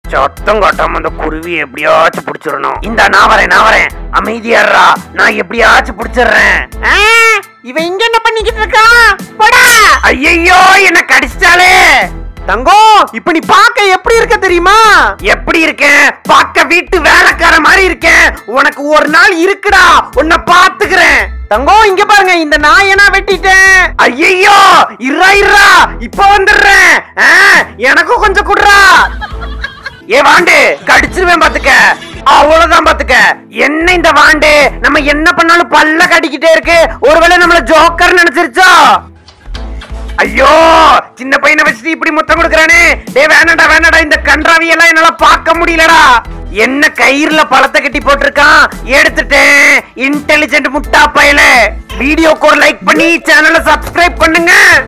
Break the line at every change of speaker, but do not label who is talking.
சத்தம் காட்டாம அந்த குருவி எப்படியாச்சும் புடிச்சிடணும் இந்த நான் வரேன் நான் வரேன் அமைதியாடுறா நான் எப்படியாச்சும் புடிச்சிடுறேன்
ஆ, இவன் இங்க என்ன பண்ணிக்கிட்டு இருக்கான் போடா
ஐயையோ என்ன கடிச்சிட்டாலே
தங்கம் இப்ப நீ பார்க்க எப்படி இருக்க தெரியுமா
எப்படி இருக்கேன் பார்க்க வீட்டு வேலைக்கார மாதிரி இருக்கேன் உனக்கு ஒரு நாள் இருக்குடா உன்னை பாத்துக்கிறேன்
தங்கம் இங்க பாருங்க இந்த நாயை நான் வெட்டிட்டேன்
ஐயையோ இருடா இருடா இப்ப வந்துடுறேன் ஆ, எனக்கும் கொஞ்சம் குடுறா ஏ வாண்டு கடிச்சிருவேன் பாத்துக்க அவ்வளவுதான் பாத்துக்க என்ன இந்த வாண்டு நம்ம என்ன பண்ணாலும் பல்ல கடிக்கிட்டே இருக்கு ஒருவேளை நம்மள ஜோக்கர் நினைச்சிருச்சோ ஐயோ சின்ன பையனை வச்சுட்டு இப்படி முத்தம் கொடுக்கறானே டேய் வேணாடா வேணாடா இந்த கன்றாவி எல்லாம் என்னால பார்க்க முடியலடா என்ன கயிறுல பழத்தை கட்டி போட்டிருக்கான் எடுத்துட்டேன் இன்டெலிஜென்ட் முட்டா பயல வீடியோக்கு ஒரு லைக் பண்ணி சேனலை சப்ஸ்கிரைப் பண்ணுங்க